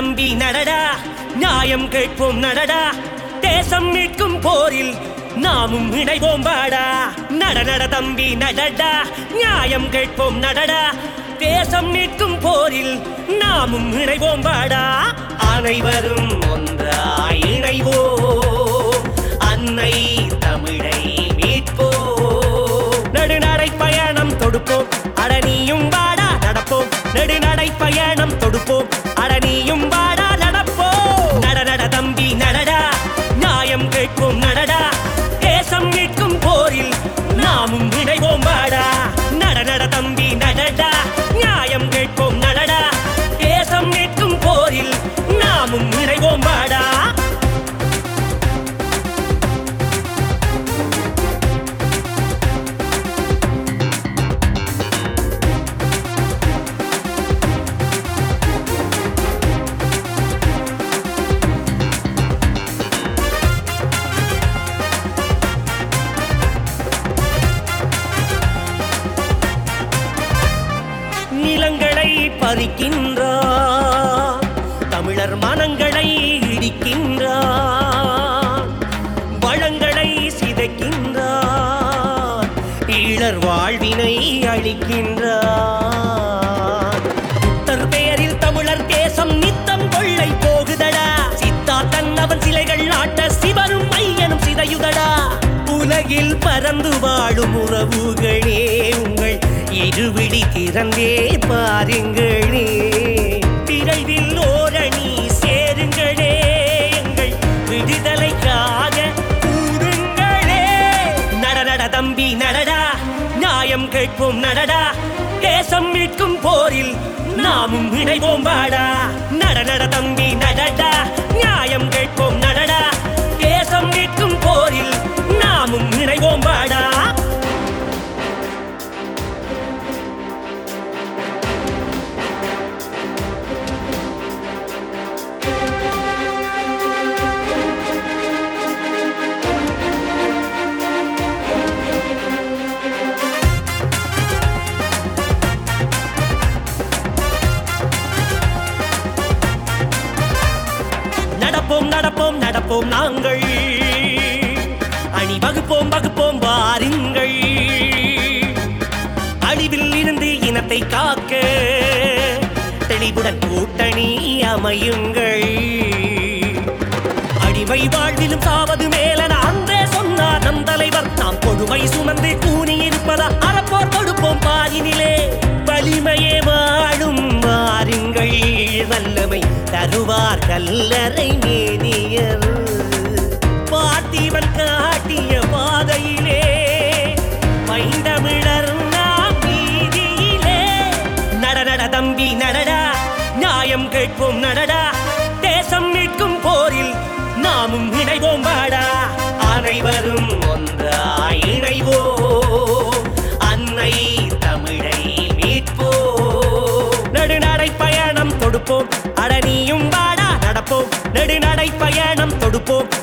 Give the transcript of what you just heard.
தம்பி நடடா நியாயம் கேட்போம் நடடா தேசம் மீட்கும் போரில் நாமும் இணைவோம் வாடா நட நட தம்பி நடடா நியாயம் கேட்போம் நடடா தேசம் மீட்கும் போரில் நாமும் இணைவோம் வாடா அனைவரும் ஒன்றாய் இணைவோம் அன்னை தமிழை மீட்போம் நடுநடை பயணம் தொடுப்போம் அடனியும் வாடா நடப்போம் நெடுநடை பயணம் தொடுப்போம் அடனியும் வாடா நடப்போம் நட நட தம்பி நடடா நியாயம் கேட்போம் நடடா தேசம் மீட்கும் போரில் நாமும் இணைவோம் வாடா நட நட தம்பி நடடா நியாயம் கேட்போம் நடடா தேசம் மீட்கும் போரில் நாமும் இணைவோம் வாடா நிலங்களை பறிக்கின்றார் தமிழர் மனங்களை இடிக்கின்றார் வளங்களை சிதைக்கின்றார் ஈழர் வாழ்வினை அழிக்கின்றார் புத்தர் பெயரில் தமிழர் தேசம் நித்தம் கொள்ளை போகுதடா சித்தா தன்னவன் சிலைகள் நாட்ட சிவனும் மையனும் சிதையுதடா உலகில் பறந்து வாழும் உறவுகளே உங்கள் இருவிழி திறந்தே பாருங்களே விரைவில் ஓரணி சேருங்களே எங்கள் விடுதலைக்காக கூடுங்களே நட நட தம்பி நடடா நியாயம் கேட்போம் நடடா தேசம் மீட்கும் போரில் நாமும் இணைவோம் வாடா நட நட தம்பி நடடா நியாயம் கேட்போம் நடடா தேசம் மீட்கும் போரில் நாமும் இணைவோம் வாடா நடப்போம் நடப்போம் நடப்போம் நாங்கள் அணி வகுப்போம் வகுப்போம் வாருங்கள் அழிவில் இருந்து இனத்தை காக்க தெளிவுடன் கூட்டணி அமையுங்கள் அடிமை வாழ்விலும் சாவது மேலன அன்றே சொன்னார் நம் தலைவர் நாம் கொடுமை சுமந்து கூனி இருப்பதா அறப்போர் கொடுப்போம் பாதினிலே வலிமையே வாழும் வாருங்கள் வல்லமை தருவார் கல்லறை மேனியர் பார்த்திவன் காட்டிய பாதையிலே மைந்தமிழர் நாம் வீதியிலே நட நட தம்பி நடடா நியாயம் கேட்போம் நடடா தேசம் மீட்கும் போரில் நாமும் இணைவோம் வாடா அனைவரும் ஒன்றாய் இணைவோம் அன்னை தமிழை மீட்போம் நடுநடை பயணம் தொடுப்போம் அடனியும் வாடா நடப்போம் நெடுநடை பயணம் தொடுப்போம்